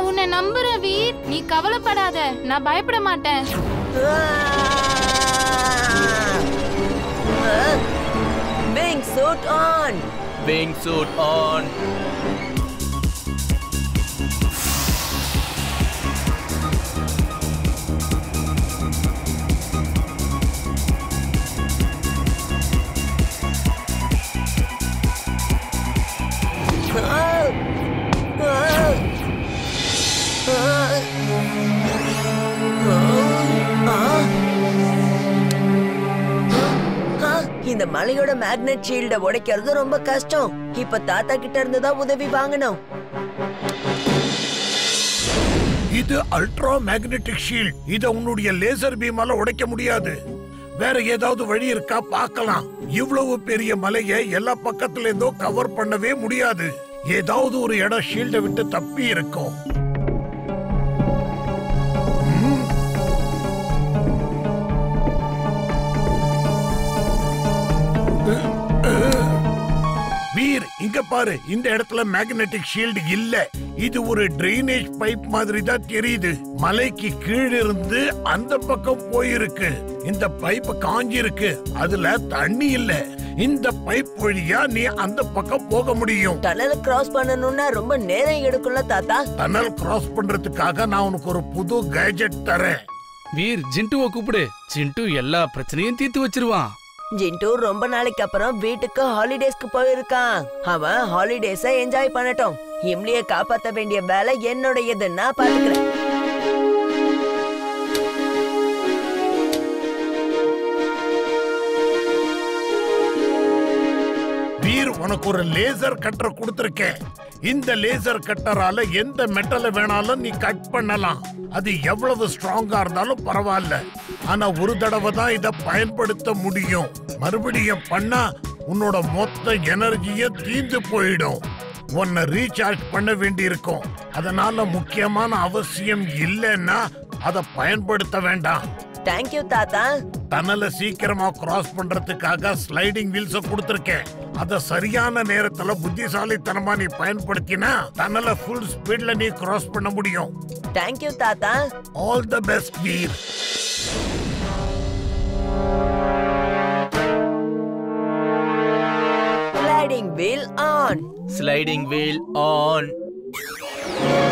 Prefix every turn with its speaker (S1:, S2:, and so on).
S1: உன்னை நம்புறேன் வீர் நீ கவலைப்படாத நான் பயப்பட மாட்டேன்
S2: wing suit on
S3: wing suit on
S2: இந்த மலையோட மேக்னெட் ஷீல்ட உடைக்கிறது ரொம்ப கஷ்டம் இப்ப தாத்தா கிட்ட இருந்து தான் உதவி வாங்கணும்
S4: இது அல்ட்ரா மேக்னெட்டிக் ஷீல்ட் இத உன்னுடைய லேசர் பீமால உடைக்க முடியாது வேற ஏதாவது வழி இருக்கா பார்க்கலாம் இவ்வளவு பெரிய மலையை எல்லா பக்கத்துல இருந்தோ கவர் பண்ணவே முடியாது ஏதாவது ஒரு இடம் ஷீல்ட விட்டு தப்பி இருக்கும் ம். வீர் இங்க பாரு இந்த இடத்துல மேக்னெட்டிக் ஷீல்டு இல்ல இது ஒரு ட்ரைனேஜ் பைப் மாதிரி தான் தெரியுது மலைக்கு கீழ இருந்து அந்த பக்கம் போயிருக்கு இந்த பைப் காஞ்சி இருக்கு அதுல தண்ணி இல்ல இந்த பைப் வழியா நீ அந்த பக்கம் போக முடியும்
S2: டனலை கிராஸ் பண்ணணும்னா ரொம்ப நேரம் எடுக்கும்ல தாத்தா
S4: டனல் கிராஸ் பண்றதுக்காக நான் உனக்கு ஒரு புது கேஜெட் தரேன்
S5: வீர் ஜிண்டுவை கூப்பிடு ஜிண்டு எல்லா பிரச்சனையும் தீர்த்து வச்சிருவான்
S2: ஜிண்டு ரொம்ப நாளைக்கு அப்புறம் வீட்டுக்கு ஹாலிடேஸ்க்கு போயிருக்கான் அவன் ஹாலிடேஸ என்ஜாய் பண்ணட்டும் இம்லிய காப்பாத்த வேண்டிய வேலை என்னுடையது நான் பாத்துக்கிறேன்
S4: வீர் உனக்கு ஒரு லேசர் கட்டர் கொடுத்திருக்கேன் இந்த லேசர் கட்டரால எந்த மெட்டலை வேணாலும் நீ கட் பண்ணலாம் அது எவ்வளவு ஸ்ட்ராங்கா இருந்தாலும் பரவாயில்ல ஆனா ஒரு தடவை தான் இத பயன்படுத்த முடியும் மறுபடியும் பண்ணா உன்னோட மொத்த எனர்ஜியும் தீந்து போயிடும் உன்னை ரீசார்ஜ் பண்ண வேண்டியிருக்கும் அதனால முக்கியமான அவசியம் இல்லைன்னா அதை பயன்படுத்த வேண்டாம்
S2: தேங்க்யூ தாத்தா
S4: டனலை சீக்கிரமா கிராஸ் பண்றதுக்காக ஸ்லைடிங் வீல்ஸ கொடுத்திருக்கேன் அத சரியான நேரத்துல புத்திசாலித்தனமா நீ பயன்படுத்தினா டனலை ஃபுல் ஸ்பீட்ல நீ கிராஸ் பண்ண முடியும்
S2: தேங்க்யூ தாத்தா
S4: all the best Veer
S2: sliding wheel on
S3: sliding wheel on